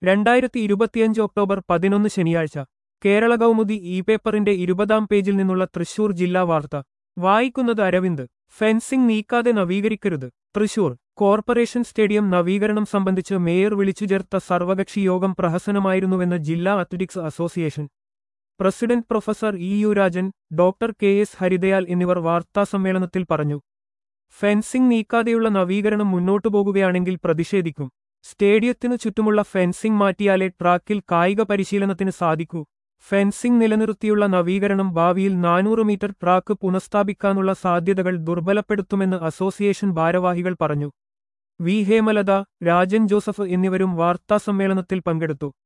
രണ്ടായിരത്തി ഇരുപത്തിയഞ്ച് ഒക്ടോബർ പതിനൊന്ന് ശനിയാഴ്ച കേരള കൗമുദി ഇ പേപ്പറിന്റെ ഇരുപതാം പേജിൽ നിന്നുള്ള തൃശൂർ ജില്ലാ വാർത്ത വായിക്കുന്നത് അരവിന്ദ് ഫെൻസിംഗ് നീക്കാതെ നവീകരിക്കരുത് തൃശൂർ കോർപ്പറേഷൻ സ്റ്റേഡിയം നവീകരണം സംബന്ധിച്ച് മേയർ വിളിച്ചു ചേർത്ത സർവകക്ഷി യോഗം പ്രഹസനമായിരുന്നുവെന്ന് ജില്ലാ athletics association president professor E U Rajan doctor K S Haridayal എന്നിവർ വാർത്താസമ്മേളനത്തിൽ പറഞ്ഞു ഫെൻസിംഗ് നീക്കാതെയുള്ള നവീകരണം മുന്നോട്ടു പോകുകയാണെങ്കിൽ പ്രതിഷേധിക്കും സ്റ്റേഡിയത്തിനു ചുറ്റുമുള്ള ഫെൻസിംഗ് മാറ്റിയാലേ ട്രാക്കിൽ കായിക പരിശീലനത്തിന് സാധിക്കൂ ഫെൻസിംഗ് നിലനിർത്തിയുള്ള നവീകരണം ഭാവിയിൽ നാനൂറ് മീറ്റർ ട്രാക്ക് പുനഃസ്ഥാപിക്കാനുള്ള സാധ്യതകൾ ദുർബലപ്പെടുത്തുമെന്ന് അസോസിയേഷൻ ഭാരവാഹികൾ പറഞ്ഞു വി ഹേമലത രാജൻ ജോസഫ് എന്നിവരും വാർത്താസമ്മേളനത്തിൽ പങ്കെടുത്തു